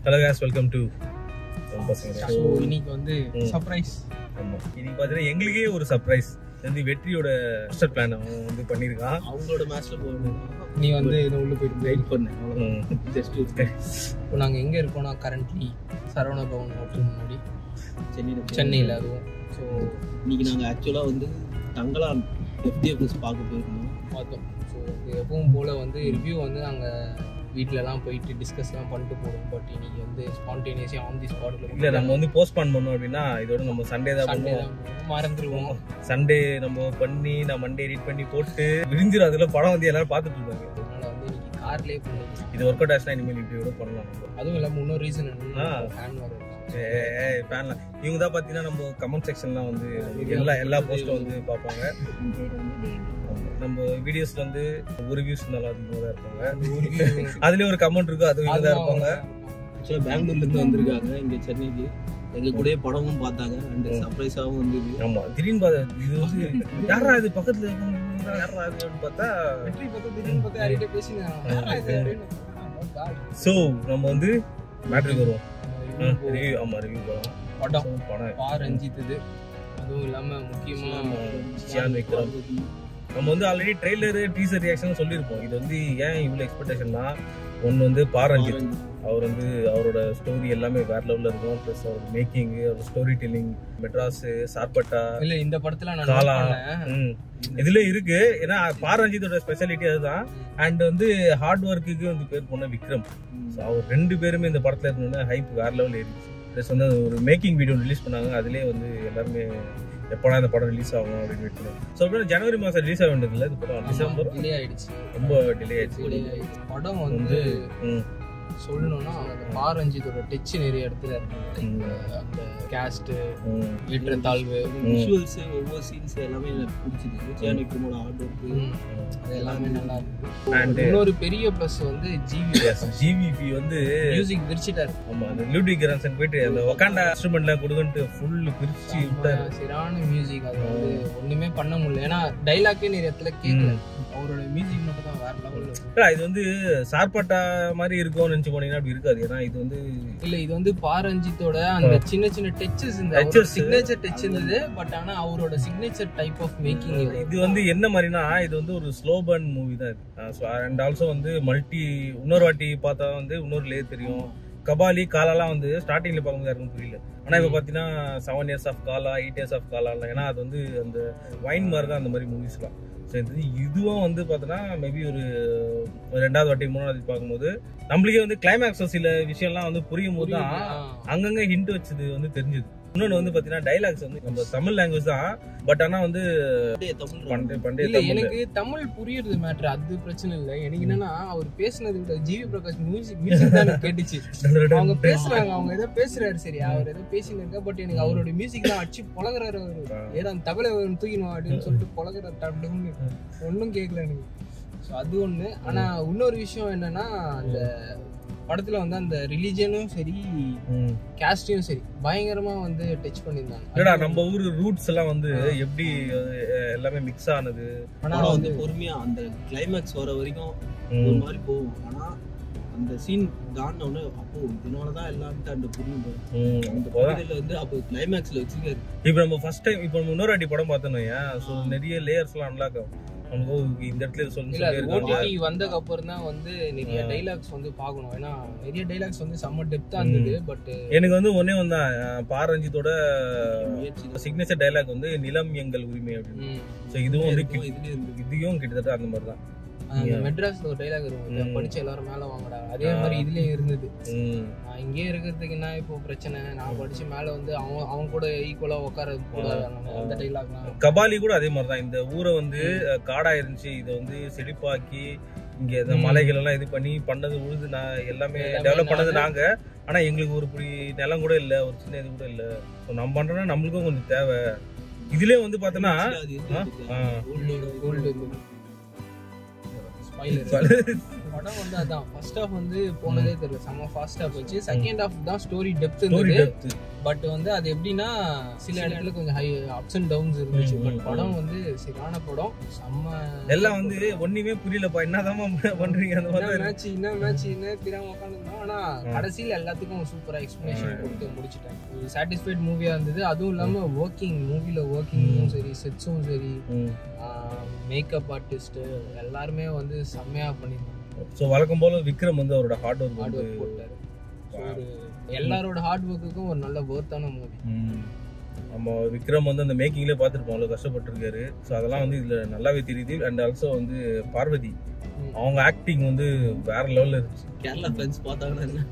Hello guys welcome to பசங்க so இன்னைக்கு வந்து ம். சர்ப்ரைஸ் ஆமா இன்னைக்கு பார்த்தீங்கன்னா எங்களுக்கே ஒரு சர்ப்ரைஸ் வந்து வெற்றியோட மாஸ்டர் பிளான் அவன் வந்து பண்ணியிருக்கான் அவங்களோட மேட்ச்ல போகணும் நீ வந்து இது உள்ள போயிட்டு வெயிட் பண்ணேன் அவ்வளவுதான் ம். ஜஸ்ட் இப்போ நாங்கள் எங்கே இருக்கோம்னா கரண்ட்லி சரவண பவன் ஹோட்டல் முன்னாடி சென்னையில சென்னையில் அதுவும் ஸோ இன்னைக்கு நாங்க ஆக்சுவலா வந்து தங்கலான் எஃப்டிஎஃப்எஸ் பார்க்க போயிருந்தோம் பார்த்தோம் ஸோ இது எப்பவும் போல் வந்து ரிவ்யூ வந்து நாங்கள் வீட்டிலலாம் போயிட்டு டிஸ்கஸ்லாம் பண்ணிட்டு போடுவோம் பட் இன்னைக்கு வந்து ஸ்பான்டேனியஸாக ஆன் தி ஸ்பாட்டில் இல்ல நம்ம வந்து போஸ்ட்பான் பண்ணோம் அப்படின்னா இதோட நம்ம சண்டே தான் சண்டே பண்ணுவோம் தான் போடுவோம். மறந்துருவோம் சண்டே நம்ம பண்ணி நான் மண்டே எடிட் பண்ணி போட்டு விரிஞ்சிரும் அதுல படம் வந்து எல்லாரும் பார்த்துட்டு இருக்காங்க அதனால வந்து இன்னைக்கு கார்லேயே பண்ணுவோம் இது ஒர்க் அவுட் ஆச்சுன்னா இனிமேல் இப்படி கூட பண்ணலாம் நம்ம அதுவும் இல்லாமல் இன்னொரு ரீசன் என்னன்னா ஆ. ஃபேன் வேறு இருக்காங்க ஏய், ஃபேன்லாம் இவங்க தான் பார்த்தீங்கன்னா நம்ம கமெண்ட் செக்ஷன்லாம் வந்து எல்லா எல்லா போஸ்ட்டும் வந்து பார்ப்பாங்க நம்ம வீடியோஸ்ல வந்து ஒரு வியூஸ் நல்லா அதிகமாக தான் இருப்பாங்க அதுலயே ஒரு கமெண்ட் இருக்கும் அது இவங்க தான் இருப்பாங்க ஆக்சுவலா பெங்களூர்ல இருந்து வந்திருக்காங்க இங்க சென்னைக்கு எங்க கூடயே படமும் பார்த்தாங்க அண்ட் சர்ப்ரைஸாவும் வந்தது ஆமா திடீர்னு பார்த்தா இது வந்து யாரா இது பக்கத்துல இருக்கவங்க யாரா இது அப்படின்னு பார்த்தா வெற்றி பார்த்து திடீர்னு பார்த்து யார்கிட்ட பேசினேன் ஸோ நம்ம வந்து மேட்ருக்கு வருவோம் ரிவ்யூ ஆமா ரிவ்யூ போகலாம் படம் So, படம் பா ரஞ்சித் இது அதுவும் இல்லாம முக்கியமா சியான் விக்ரம் நம்ம வந்து ஆல்ரெடி ட்ரெய்லர் டீசர் ரியாக்ஷன் சொல்லியிருப்போம் இது வந்து ஏன் இவ்வளோ எக்ஸ்பெக்டேஷன்னா ஒன்று வந்து பாரஞ்சித் அவர் வந்து அவரோட ஸ்டோரி எல்லாமே வேற லெவலில் இருக்கும் ப்ளஸ் அவர் மேக்கிங் அவர் ஸ்டோரி டெல்லிங் மெட்ராஸ் சார்பட்டா இல்ல இந்த படத்துல நான் காலா note பண்ணேன். ம். இதுல இருக்கு ஏன்னா பாரஞ்சித்தோட ஸ்பெஷாலிட்டி அதுதான் அண்ட் வந்து ஹார்ட் ஒர்க்குக்கு வந்து பேர் போன விக்ரம் ஸோ அவர் ரெண்டு பேருமே இந்த படத்துல இருக்கணும்னு ஹைப் வேற லெவல் ஏறிச்சு ப்ளஸ் வந்து ஒரு மேக்கிங் வீடியோ ரிலீஸ் பண்ணாங்க அதுலேயே வந்து எல்லாருமே எப்படா இந்த படம் ரிலீஸ் ஆகும் அப்படின்னு வெயிட் பண்ணாங்க ஸோ அப்புறம் ஜனவரி மாதம் ரிலீஸ் ஆக வேண்டியது இல்லை இந்த படம் ஆமா, டிசம்பர் delay ஆயிடுச்சு ரொம்ப டிலே ஆயிடுச்சு Delay ஆயிடுச்சு. படம் வந்து ம். சொல்லணும்னா அந்த பா ரஞ்சித்தோட டச் நிறைய இடத்துல இருக்கு ம். அந்த கேஸ்ட் ம். ஏற்ற தாழ்வு விஷுவல்ஸ் ஒவ்வொரு சீன்ஸ் எல்லாமே எனக்கு பிடிச்சது சியான் விக்ரமோட ஹார்ட் ஒர்க் ம், அது எல்லாமே நல்லா இருக்கு And இன்னொரு பெரிய பிளஸ் வந்து ஜிவி yes, GVP வந்து மியூசிக் விரிச்சிட்டாரு ஆமா அந்த லூடி கிரான்சன் போயிட்டு அந்த ஒக்காண்டா இன்ஸ்ட்ருமெண்ட்லாம் கொடுங்கன்ட்டு ஃபுல் பிரிச்சு விட்டாரு சரியான மியூசிக் அது வந்து ஒண்ணுமே பண்ண முடியல ஏன்னா டைலாக்கே நிறைய இடத்துல கேட்கல அவரோட மியூசிக் மட்டும் தான் வேற லெவல்ல இருக்கு இல்ல, இது வந்து சார்பட்டா மாதிரி இருக்கும்னு நினைச்சு போனீங்கன்னா அப்படி இருக்காது ஏன்னா இது வந்து இல்ல இது வந்து பாரஞ்சித்தோட அந்த சின்ன சின்ன டச்சஸ் இந்த Touches. சிக்னேச்சர் டச் இருந்தது பட் ஆனா அவரோட சிக்னேச்சர் டைப் ஆஃப் மேக்கிங் இது வந்து என்ன மாதிரினா இது வந்து ஒரு ஸ்லோ பர்ன் மூவி தான் இது அண்ட் ஆல்சோ வந்து மல்டி இன்னொரு வாட்டி பார்த்தா வந்து இன்னொரு லேயர் தெரியும் கபாலி காலாலாம் வந்து ஸ்டார்டிங்ல பார்க்கும்போது யாருக்கும் புரியல ஆனா இப்ப பாத்தீங்கன்னா seven years of Kaala eight years of Kaala ஏன்னா அது வந்து அந்த வைன் மாதிரி தான் அந்த மாதிரி மூவிஸ்லாம் ஸோ இது இதுவும் வந்து பார்த்தோன்னா மேபி ஒரு ஒரு ரெண்டாவது வாட்டி மூணாவது வாட்டி பார்க்கும்போது நம்மளுக்கே வந்து கிளைமேக்ஸ் சில விஷயம்லாம் வந்து புரியும் போது தான் அங்கங்க ஹிண்ட் வச்சது வந்து தெரிஞ்சுது இன்னொன்னு வந்து பாத்தீங்கன்னா டைலாக்ஸ் வந்து நம்ம தமிழ் லாங்குவேஜ் தான் பட் ஆனா வந்து பண்டைய தமிழ் பண்டைய பண்டைய இல்ல தமிழ் எனக்கு தமிழ் புரியுறது மேட்ரு அது பிரச்சனை இல்ல எனக்கு என்னன்னா அவர் பேசுனது விட ஜிவி பிரகாஷ் மியூசிக் மியூசிக் தான் எனக்கு கேட்டுச்சு அவங்க பேசுறாங்க அவங்க ஏதோ பேசுறாரு சரி அவர் ஏதோ பேசின்னு இருக்கா பட் எனக்கு அவரோட மியூசிக் தான் அடிச்சு பொழகுறாரு அவரு ஏன்னா அந்த தபலை தூக்கினோம் அப்படின்னு சொல்லிட்டு பொழகுறாரு டப்டுன்னு ஒன்றும் கேட்கல எனக்கு ஸோ அது ஒண்ணு ஆனா இன்னொரு விஷயம் என்னன்னா அந்த படத்துல வந்து அந்த ரிலீஜனும் சரி ம். கேஸ்டையும் சரி பயங்கரமா வந்து டச் பண்ணியிருந்தாங்க இல்லடா நம்ம ஊர் ரூட்ஸ் எல்லாம் வந்து எப்படி அஹ், எல்லாமே மிக்ஸ் ஆனது ஆனா படம் வந்து வந்து பொறுமையா அந்த கிளைமேக்ஸ் வர வரைக்கும் ம். ஒரு மாதிரி போகும் ஆனா அந்த சீன் தாண்டின உடனே அப்போ இதனாலதான் எல்லாருக்கும் அந்த புரியும் பாரு. ம். அந்த இப்போதான் புரிதல வந்து அப்போ கிளைமேக்ஸ்ல வச்சிருக்காரு இப்போ நம்ம ஃபர்ஸ்ட் டைம் இப்போ நம்ம இன்னொரு வாட்டி படம் பார்த்தோம் ஏன் ஸோ நிறைய லேயர்ஸ் எல்லாம் அன்லாக் ஆகும் நமக்கு ஓ, இந்த இடத்துல இது சொல்லி இல்ல அது சொல்லியிருக்காங்க ஓடிடி வந்ததுக்கு அப்புறம் தான் வந்து நிறைய டைலாக்ஸ் வந்து பார்க்கணும் ஏன்னா நிறைய டைலாக்ஸ் வந்து செம்ம டெப்தா இருந்தது பட் எனக்கு வந்து ஒன்னே ஒன்று தான் பாரஞ்சித்தோட முயற்சி தான். சிக்னேச்சர் டைலாக் வந்து நிலம் எங்கள் உரிமை அப்படின்னு ஸோ இதுவும் வந்து இருக்கும், இதுலயே இருந்து இதையும் கிட்டத்தட்ட அந்த மாதிரி தான் அந்த மெட்ராஸ்ல ஒரு டைலாக் இருக்கும் இதை ம். படிச்ச எல்லாரும் மேல வாங்கடா அதே மாதிரி இதுலயும் இருந்தது ம். நான் இங்கே இருக்கிறதுக்கு என்ன இப்போ பிரச்சனை நான் படிச்சு மேல வந்து அவன் அவன் கூட ஈக்குவலா உட்கார கூடாது அந்த- அந்த டைலாக்லாம் கபாலி கூட அதே மாதிரி தான் இந்த ஊரை வந்து அஹ், காடா இருந்துச்சு இதை வந்து செழிப்பாக்கி இங்க இந்த ம். மலைகள் எல்லாம் இது பண்ணி பண்ணது உழுது நான் எல்லாமே எல்லாமே டெவலப் பண்ணது நாங்க. நாங்க ஆனா எங்களுக்கு ஒரு புடி நிலம் கூட இல்ல ஒரு சின்ன இது கூட இல்ல ஸோ நம்ம பண்றோம்னா நம்மளுக்கும் கொஞ்சம் தேவை இதுலயே வந்து பார்த்தோன்னா அது இருந்துட்டு ஆ. கோல்டோட கோல்டு ஸ்பாயிலர் படம் வந்து அதான் ஃபர்ஸ்ட் ஹாஃப் வந்து போனதே தெரியல செம்ம ஃபாஸ்டா போச்சு செகண்ட் ஹாஃப் தான் ஸ்டோரி டெப்த் ஸ்டோரி இருந்தது டெப்த் பட் வந்து அது எப்படின்னா சில இடத்துல கொஞ்சம் ஹை அப்ஸ் அண்ட் டவுன்ஸ் இருந்துச்சு ம், பட் ம், படம் வந்து சரியான படம் செம்ம எல்லாம் வந்து ஒண்ணுமே புரியலப்பா என்னதான் பண்றீங்க அந்த மாதிரி என்ன தான் மேட்ச் என்ன மேட்ச் என்ன தெரியாம உட்காந்துருந்தோம் ஆனா ம். கடைசியில எல்லாத்துக்கும் சூப்பரா எக்ஸ்பிளனேஷன் ம். கொடுத்து முடிச்சிட்டேன் சாட்டிஸ்ஃபைட் மூவியா இருந்தது அதுவும் இல்லாம ஒர்க்கிங் மூவில ஒர்க்கிங்கும் ம். சரி செட்ஸும் சரி ம். மேக்கப் ஆர்டிஸ்ட் எல்லாருமே வந்து செம்மையா பண்ணியிருந்தாங்க ஸோ வழக்கம் போல விக்ரம் வந்து அவரோட ஹார்ட் ஒர்க் ஹார்ட் வந்து ஒர்க் போட்டாரு So, ஒரு எல்லாரோட ஹார்ட் ஒர்க்குக்கும் ஒரு நல்ல ஒர்த்தான மூவி ம். நம்ம விக்ரம் வந்து அந்த மேக்கிங்லேயே பார்த்துருப்போம் அவ்வளோ கஷ்டப்பட்டிருக்காரு ஸோ அதெல்லாம் வந்து இதில் நல்லாவே தெரியுது அண்ட் ஆல்சோ வந்து பார்வதி ம். அவங்க ஆக்டிங் வந்து வேற லெவலில் இருந்துச்சு கேரளா ஃப்ரெண்ட்ஸ் பார்த்தாங்கன்னா என்ன?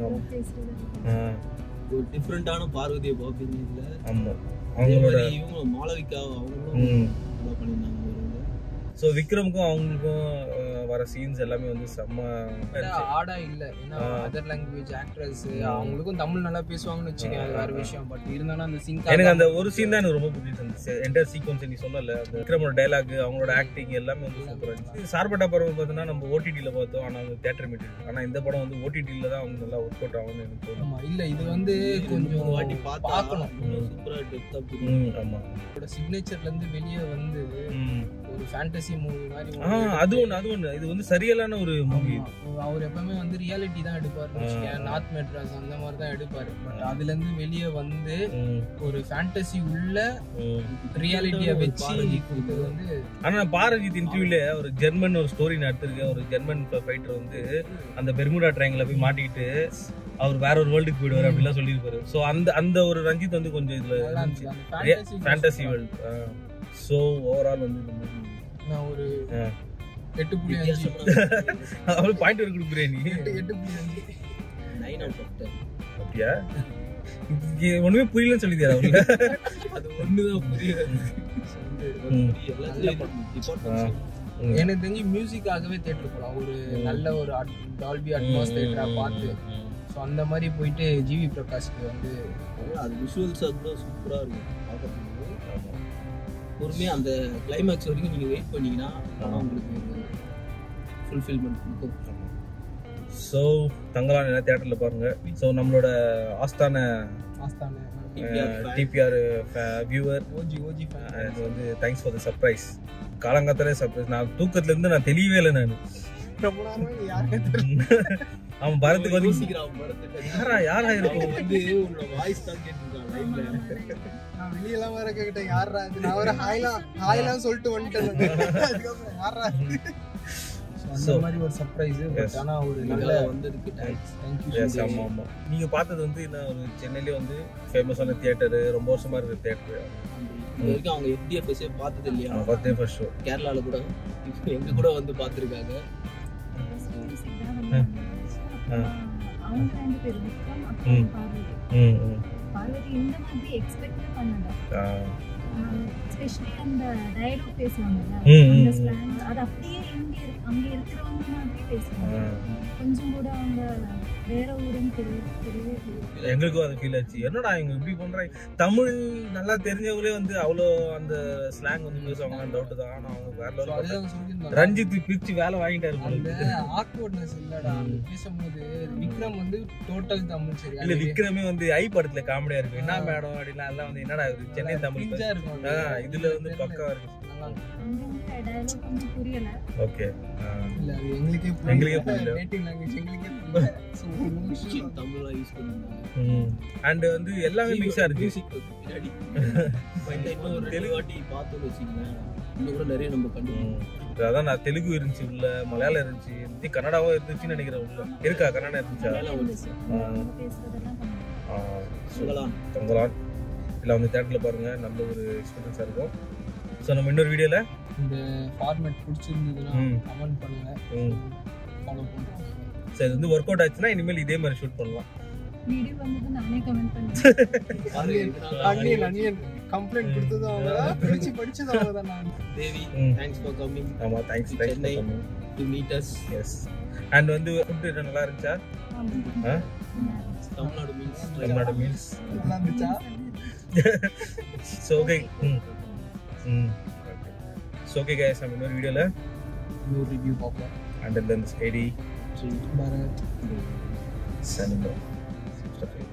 ஆ, ஒரு டிஃப்ரெண்டான பார்வதியை பார்ப்பீங்க இதுல ஆமா அதே அவங்களோட மாதிரி இவங்க மாளவிகா அவங்களும் ம் நல்லா பண்ணியிருந்தாங்க ஒரு இதுல. ஸோ விக்ரமுக்கும் அவங்களுக்கும் அஹ், வர சீன்ஸ் எல்லாமே வந்து செம்ம இருந்துச்சு. ஆடா இல்ல ஏன்னா ஆ. அதர் லாங்குவேஜ் ஆக்ட்ரஸ் ம். அவங்களுக்கும் தமிழ் நல்லா பேசுவாங்கன்னு வச்சுக்கோங்க அது வேற ஆ, ஆ. விஷயம் பட் இருந்தாலும் அந்த சிங்க் எனக்கு அந்த ஒரு சீன் தான் எனக்கு ரொம்ப பிடிச்சிருந்துச்சு என்டையர் சீக்வன்ஸ் நீ சொன்னல அந்த விக்ரமோட டைலாக் அவங்களோட ஆக்டிங் எல்லாமே வந்து சூப்பராக இருந்துச்சு சார்பட்டா படம் பார்த்தீங்கன்னா நம்ம ஓடிடியில் பார்த்தோம் ஆனால் வந்து தேட்டர் மெட்டீரியல் ஆனால் இந்த படம் வந்து ஓடிடியில் தான் அவங்க நல்லா ஒர்க் அவுட் ஆகும்னு எனக்கு தோணும் ஆமா இல்ல இது வந்து ரெண்டு கொஞ்சம் மூணு வாட்டி பார்த்தா பார்க்கணும் இன்னும் சூப்பரா டெப்தா புரியும் ம் ஆமாம் அவரோட சிக்னேச்சர்ல இருந்து வெளியே வந்து ம் ஒரு ஃபேண்டசி மூவி மாதிரி ஆ அது ஒன்று அது ஒன்று இது வந்து சரியலான ஒரு மூவி ஆமா. அவர் எப்பவுமே வந்து ரியாலிட்டி தான் எடுப்பாரு ஆ. நார்த் மெட்ராஸ் அந்த மாதிரி தான் எடுப்பாரு பட் அதுல இருந்து வெளியே வந்து ம் ஒரு ஃபேண்டசி உள்ள ம் ரியாலிட்டியை ஒரு வச்சு பாரதி கொடுத்தது வந்து ஆனா நான் பாரஜித் இன்டர்வியூல ஒரு ஜெர்மன் ஒரு ஸ்டோரி நடத்திருக்கேன் ஒரு ஜெர்மன் ஃபைட்டர் வந்து அந்த பெர்முடா ட்ரையாங்கில் போய் மாட்டிக்கிட்டு அவர் வேற ஒரு வேர்ல்டுக்கு போயிடுவார் அப்படிலாம் சொல்லியிருப்பாரு ஸோ அந்த அந்த ஒரு ரஞ்சித் வந்து கொஞ்சம் இதுல நல்லா இருந்துச்சு இருந்துச்சு அந்த fantasy fantasy super. World so overall வந்து இந்த movie- நான் ஒரு ஆ. எட்டு புள்ளி அஞ்சு வித்தியாசமான அவள் பாயிண்ட் ஒரு கொடுக்குறேன் நீ எட்டு எட்டு புள்ளி அஞ்சு nine out of ten. அப்படியா இது ஒண்ணுமே புரியலன்னு சொல்லிதியா அவளுக்கு அது ஒண்ணுதான் புரியல ம். எல்லாத்துலயும் departments ம். எனக்கு தெரிஞ்சு மியூசிக்காகவே தேட்டர் போகலாம் ஒரு நல்ல ஒரு டால்பி அட்மாஸ் தேட்டரா பார்த்து ஸோ அந்த மாதிரி போயிட்டு ஜிவி பிரகாஷ்க்கு வந்து அது விஷுவல்ஸ் கூட சூப்பரா இருக்கும் பார்க்கறதுக்கு ஆமா. பொறுமையா அந்த கிளைமேக்ஸ் வரைக்கும் நீங்க வெயிட் பண்ணீங்கன்னா படம் உங்களுக்கு ஃபுல்ஃபில்மெண்ட் கொடுக்கும் ஸோ தங்கலான் என்ன தேட்டர்ல பாருங்க ஸோ நம்மளோட ஆஸ்தான ஆஸ்தான TPR fan. TPR viewer OG OG fan இது வந்து தேங்க்ஸ் ஃபார் த சர்ப்ரைஸ் காலங்காத்தாலே சர்ப்ரைஸ் நான் தூக்கத்துல இருந்து நான் தெளிவே இல்லை நான் ரொம்ப நேரமா நீ யாருமே தெரியல அவன் பரத்துக்கு வந்து யோசிக்கிறான் படத்துக்கு. யாரா யாரா இருக்கும் அவன் வந்து உன்னோட வாய்ஸ் தான் கேட்டிருக்கான் லைவ்ல நான் வெளியெல்லாம் வேற கேட்டேன் யாரா இது நான் வேற ஹாய்லாம் ஹாய்லாம் சொல்லிட்டு வந்துட்டேன் நான். அதுக்கப்புறம் யாரா இது? So, அந்த So, மாதிரி ஒரு சர்ப்ரைஸ் yes. பட் ஆனா ஒரு நல்ல நல்லா வந்ததுக்கு தேங்க்ஸ் தேங்க்யூ Yes, ஆமா ஆமா நீங்க பார்த்தது வந்து என்ன ஒரு சென்னையிலே வந்து ஃபேமஸான தியேட்டர் ரொம்ப வருஷமா இருக்கிற தியேட்டர் இது வரைக்கும் அவங்க எஃப்டிஎஃப்எஸ்ஏ பார்த்தது இல்லையா நான் பார்த்தேன் ஃபர்ஸ்ட் ஷோ கேரளால கூட இப்ப எங்க கூட வந்து பார்த்திருக்காங்க அவங்க ரெண்டு பேரும் விக்ரம் ம். அப்புறம் பார்வதி ம் ம் பார்வதி இந்த மாதிரி எக்ஸ்பெக்டே பண்ணல ஆ, ஸ்பெஷலி அந்த டயலாக் பேசுவாங்கல்ல ம், ம், அந்த ம். ஸ்லாங் அது அப்படியே இங்க இரு- அங்க இருக்கிறவங்க மாதிரி ஆ. பேசுவாங்க கொஞ்சம் கூட அவங்க வேற ஊருன்னு தெரிய தெரியவே தெரியாது எங்களுக்கும் அது ஃபீல் ஆச்சு என்னடா இவங்க இப்படி பண்றாங்க தமிழ் நல்லா தெரிஞ்சவங்களே வந்து அவ்வளோ அந்த ஸ்லாங் வந்து பேசுவாங்கன்னு டவுட் தான் ஆனா அவங்க வேற level பண்றாங்க. அதுதான் சொல்லியிருந்தாங்க ரஞ்சித் பிரிச்சு வேலை வாங்கிட்டாரு போல அந்த இருக்கு. ஆக்வர்ட்னஸ் இல்லடா அந்த பேசும்போது விக்ரம் வந்து டோட்டல் தமிழ் சரி இல்ல அது விக்ரமே வந்து ஐ படத்துல காமெடியா இருக்கு என்ன மேடம் அப்படிலாம் எல்லாம் வந்து என்னடா இது சென்னை தமிழ் cringe ஆ இருக்கும் ஆ, அது. இதுல வந்து தெரியல. பக்கா இருக்கு நல்லா இருக்கும். அங்க டயலாக் கொஞ்சம் புரியல ஓகே இல்ல அது எங்களுக்கே எங்களுக்கே புரியல. நேட்டிவ் லாங்குவேஜ் எங்களுக்கே புரியல So, ஒண்ணும் விஷயம் கொஸ்டின் தமிழ்லாம் யூஸ் பண்ணிருந்தாங்க அண்ட் வந்து எல்லாமே மிக்ஸா இருக்கு மியூசிக் பின்னாடி இந்த இன்னும் ஒரு ரெண்டு வாட்டி பார்த்தோம்னு வச்சுக்கோங்களேன் இன்னும் கூட நிறைய நம்ம கண்டுபிடிக்கணும் ம். இப்ப அதான் நான் தெலுங்கு இருந்துச்சு உள்ள மலையாளம் இருந்துச்சு இருந்துச்சு கன்னடாவும் இருந்துச்சுன்னு நினைக்கிறேன் உள்ள இருக்கா கன்னடா இருந்துச்சா நிறைய இருந்துச்சு. அவங்க பேசுறதெல்லாம் கொஞ்சம் ஆ, சொல்லலாம் தொங்கலான் இல்லை வந்து தேட்டரில் பாருங்க நல்ல ஒரு எக்ஸ்பீரியன்ஸாக இருக்கும் ஸோ நம்ம இன்னொரு வீடியோவில் இந்த ஃபார்மேட் பிடிச்சிருந்ததுன்னா ம். கமெண்ட் பண்ணுங்க ம் ஃபாலோ பண்ணுங்க சரி இது வந்து ஒர்க் அவுட் ஆச்சுன்னா இனிமேல் இதே மாதிரி ஷூட் பண்ணலாம் வீடியோ வந்தது நானே கமெண்ட் பண்ணேன் பாருங்க, இதனால அன்னியன் அன்னியன் கம்ப்ளைண்ட் கொடுத்ததும் அவங்க தான் படிச்சு படிச்சதும் அவங்க தான் நான் தேவி ம். தேங்க்ஸ் ஃபார் கம்மிங் ஆமாம் thanks Chennai. Thanks to meet us yes and வந்து ஃபுட் நல்லா இருந்துச்சா ஆ? தமிழ்நாடு மீன்ஸ் தமிழ்நாடு மீல்ஸ் நல்லா இருந்துச்சா ஸோ ஓகே ம் ம் ஸோ ஓகே கேஸ் நம்ம இன்னொரு வீடியோவில் இன்னொரு ரிவ்யூ பார்ப்போம் அண்ட் தென் ஸ்டெடி பரத் சனிமோ